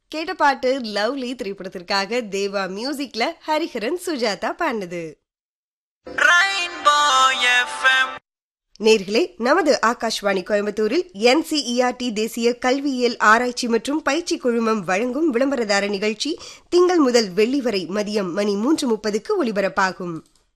கேட்ட பாட்டு லவ்லி திரைப்படத்திற்காக தேவா மியூசிக்ல ஹரிஹரன் சுஜாதா பாடினது Rainbow FM. நேர்களே நமது ஆகாஷ்வாணி கோயம்புத்தூரில் என்சிஇஆர்டி தேசிய கல்வியியல் ஆராய்ச்சி மற்றும் பயிற்சி குழுமம் வழங்கும் விளம்பரதார நிகழ்ச்சி திங்கள் முதல் வெள்ளி வரை மதியம் மணி மூன்று முப்பதுக்கு ஒலிபரப்பாகும்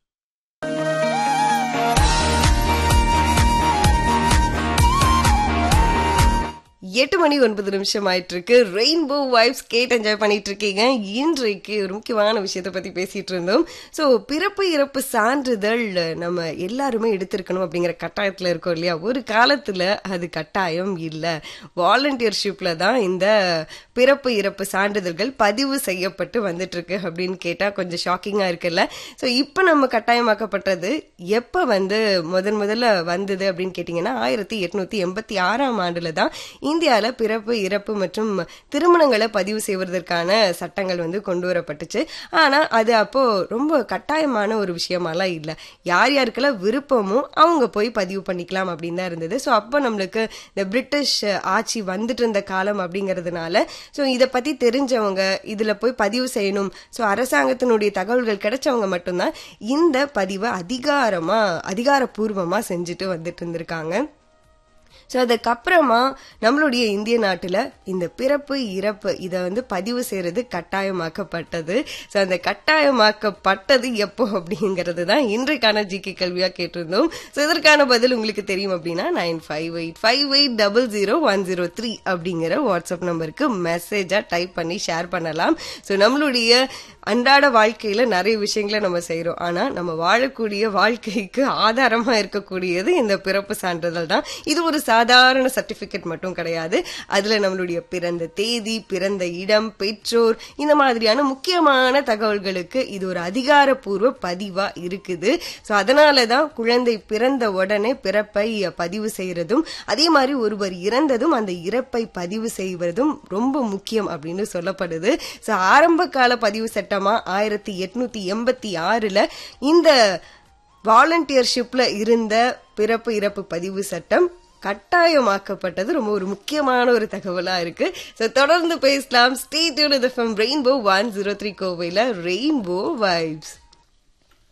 எட்டு மணி ஒன்பது நிமிஷம் ஆயிட்டு இருக்கு ரெயின்போ வைப்ஸ் கேட் என்ஜாய் பண்ணிட்டு இருக்கீங்க இன்றைக்கு ஒரு முக்கியமான விஷயத்தை பத்தி பேசிட்டு இருந்தோம் ஸோ பிறப்பு இறப்பு சான்றிதழ் நம்ம எல்லாருமே எடுத்திருக்கணும் அப்படிங்கிற கட்டாயத்துல இருக்கோம் இல்லையா ஒரு காலத்துல அது கட்டாயம் இல்லை வாலண்டியர்ஷிப்ல தான் இந்த பிறப்பு இறப்பு சான்றிதழ்கள் பதிவு செய்யப்பட்டு வந்துட்டு இருக்கு அப்படின்னு கேட்டா கொஞ்சம் ஷாக்கிங்கா இருக்குல்ல ஸோ இப்போ நம்ம கட்டாயமாக்கப்பட்டது எப்போ வந்து முதன் முதல்ல வந்தது அப்படின்னு கேட்டிங்கன்னா ஆயிரத்தி எட்நூத்தி எண்பத்தி ஆறாம் ஆண்டுல தான் இந்தியாவில் பிறப்பு இறப்பு மற்றும் திருமணங்களை பதிவு செய்வதற்கான சட்டங்கள் வந்து கொண்டு வரப்பட்டுச்சு ஆனால் அது அப்போ ரொம்ப கட்டாயமான ஒரு விஷயமாலாம் இல்லை யார் யாருக்கெல்லாம் விருப்பமோ அவங்க போய் பதிவு பண்ணிக்கலாம் அப்படின்னு தான் இருந்தது ஸோ அப்போ நம்மளுக்கு இந்த பிரிட்டிஷ் ஆட்சி வந்துட்டு இருந்த காலம் அப்படிங்கிறதுனால ஸோ இதை பற்றி தெரிஞ்சவங்க இதில் போய் பதிவு செய்யணும் ஸோ அரசாங்கத்தினுடைய தகவல்கள் கிடைச்சவங்க மட்டும்தான் இந்த பதிவை அதிகாரமாக அதிகாரப்பூர்வமாக செஞ்சுட்டு வந்துட்டு இருந்திருக்காங்க ஸோ அதுக்கப்புறமா நம்மளுடைய இந்திய நாட்டில் இந்த பிறப்பு இறப்பு இதை வந்து பதிவு செய்யறது கட்டாயமாக்கப்பட்டது ஸோ அந்த கட்டாயமாக்கப்பட்டது எப்போ அப்படிங்கிறது தான் இன்றைக்கான ஜிகே கல்வியாக கேட்டிருந்தோம் ஸோ இதற்கான பதில் உங்களுக்கு தெரியும் அப்படின்னா nine five eight five eight double zero one zero three அப்படிங்கிற வாட்ஸ்அப் நம்பருக்கு மெசேஜாக டைப் பண்ணி ஷேர் பண்ணலாம் ஸோ நம்மளுடைய அன்றாட வாழ்க்கையில நிறைய விஷயங்களை நம்ம செய்யறோம் ஆனா நம்ம வாழக்கூடிய வாழ்க்கைக்கு ஆதாரமா இருக்கக்கூடியது இந்த பிறப்பு சான்றிதழ் தான் இது ஒரு சாதாரண சர்டிபிகேட் மட்டும் கிடையாது அதுல நம்மளுடைய பிறந்த தேதி பிறந்த இடம் பெற்றோர் இந்த மாதிரியான முக்கியமான தகவல்களுக்கு இது ஒரு அதிகாரப்பூர்வ பதிவா இருக்குது ஸோ அதனாலதான் குழந்தை பிறந்த உடனே பிறப்பை பதிவு செய்யறதும் அதே மாதிரி ஒருவர் இறந்ததும் அந்த இறப்பை பதிவு செய்வதும் ரொம்ப முக்கியம் அப்படின்னு சொல்லப்படுது ஸோ ஆரம்ப கால பதிவு சட்டமா ஆயிரத்தி எட்நூத்தி எண்பத்தி ஆறுல இந்த வாலண்டியர்ஷிப்ல இருந்த பிறப்பு இறப்பு பதிவு சட்டம் கட்டாயமாக்கப்பட்டது ரொம்ப ஒரு முக்கியமான ஒரு தகவலா இருக்கு ஸோ தொடர்ந்து பேசலாம் state rainbow one zero three கோவையில் ரெயின்போ வைப்ஸ்